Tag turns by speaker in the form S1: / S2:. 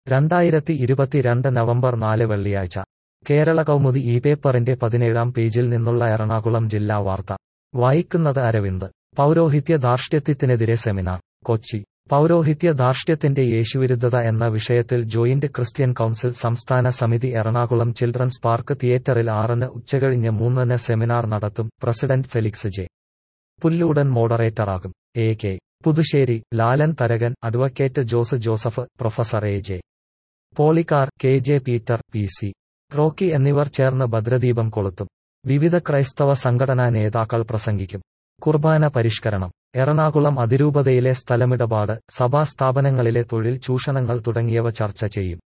S1: രണ്ടായിരത്തി ഇരുപത്തിരണ്ട് നവംബർ നാല് വെള്ളിയാഴ്ച കേരള കൗമുദി ഈ പേപ്പറിന്റെ പതിനേഴാം പേജിൽ നിന്നുള്ള എറണാകുളം ജില്ലാ വാർത്ത വായിക്കുന്നത് അരവിന്ദ് പൗരോഹിത്യ ധാർഷ്ട്യത്തിനെതിരെ സെമിനാർ കൊച്ചി പൗരോഹിത്യ ധാർഷ്ട്യത്തിന്റെ യേശുവിരുദ്ധത എന്ന വിഷയത്തിൽ ജോയിന്റ് ക്രിസ്ത്യൻ കൗൺസിൽ സംസ്ഥാന സമിതി എറണാകുളം ചിൽഡ്രൻസ് പാർക്ക് തിയേറ്ററിൽ ആറിന് ഉച്ചകഴിഞ്ഞ് മൂന്നിന് സെമിനാർ നടത്തും പ്രസിഡന്റ് ഫെലിക്സ് ജെ പുല്ലൂടൻ മോഡറേറ്ററാകും A K Puthussery Lalan Tharakan advocate Jose Joseph professor A J Policar K J Peter P C Rocky എന്നിവർ ചേർന്ന് ഭദ്രദീപം കൊളുത്തും വിവിധ ക്രൈസ്തവ സംഘടനാ നേതാക്കൾ പ്രസംഗിക്കും കുർബാന പരിഷ്കരണം എറണാകുളം അതിരൂപതയിലെ സ്ഥലമിടപാട് സഭാ സ്ഥാപനങ്ങളിലെ തൊഴിൽ ചൂഷണങ്ങൾ തുടങ്ങിയവ ചർച്ച ചെയ്യും